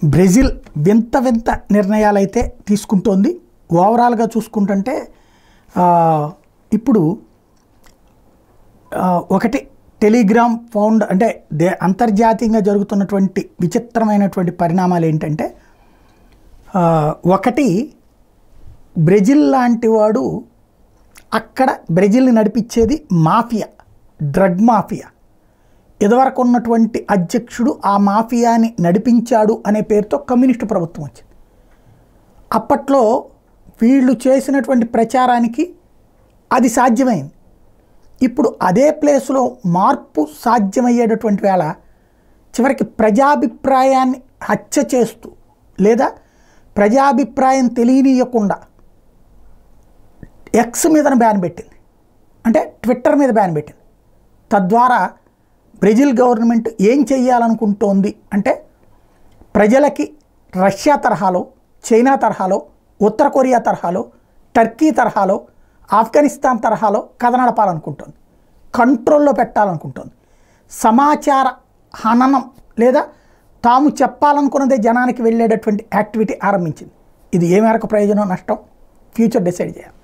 Brazil వింత వింత నిర్ణయాలైతే తీసుకుంటోంది ఓవరాల్గా చూసుకుంటుంటే ఆ, ఇప్పుడు ఆ, ఒకటి టెలిగ్రామ్ ఫౌండ్ అంటే దే అంతర్జాతీయంగా జరుగుతున్నటువంటి విచిత్రమైనటువంటి పరిణామాలు ఏంటంటే ఆ, ఒకటి బ్రెజిల్ లాంటి వాడు అక్కడ బ్రెజిల్ని నడిపించేది మాఫియా డ్రగ్ మాఫియా ఇదివరకు ఉన్నటువంటి అధ్యక్షుడు ఆ మాఫియాని నడిపించాడు అనే పేరుతో కమ్యూనిస్టు ప్రభుత్వం వచ్చింది అప్పట్లో వీళ్ళు చేసినటువంటి ప్రచారానికి అది సాధ్యమైంది ఇప్పుడు అదే ప్లేస్లో మార్పు సాధ్యమయ్యేటటువంటి వేళ చివరికి ప్రజాభిప్రాయాన్ని హత్య చేస్తూ లేదా ప్రజాభిప్రాయం తెలియనీయకుండా ఎక్స్ మీద బ్యాన్ పెట్టింది అంటే ట్విట్టర్ మీద బ్యాన్ పెట్టింది తద్వారా బ్రెజిల్ గవర్నమెంట్ ఏం చెయ్యాలనుకుంటోంది అంటే ప్రజలకి రష్యా తరహాలో చైనా తరహాలో ఉత్తర కొరియా తరహాలో టర్కీ తరహాలో ఆఫ్ఘనిస్తాన్ తరహాలో కథ నడపాలనుకుంటోంది కంట్రోల్లో పెట్టాలనుకుంటోంది సమాచార హననం లేదా తాము చెప్పాలనుకున్నదే జనానికి వెళ్ళేటటువంటి యాక్టివిటీ ఆరంభించింది ఇది ఏ మేరకు ప్రయోజనం నష్టం ఫ్యూచర్ డిసైడ్ చేయాలి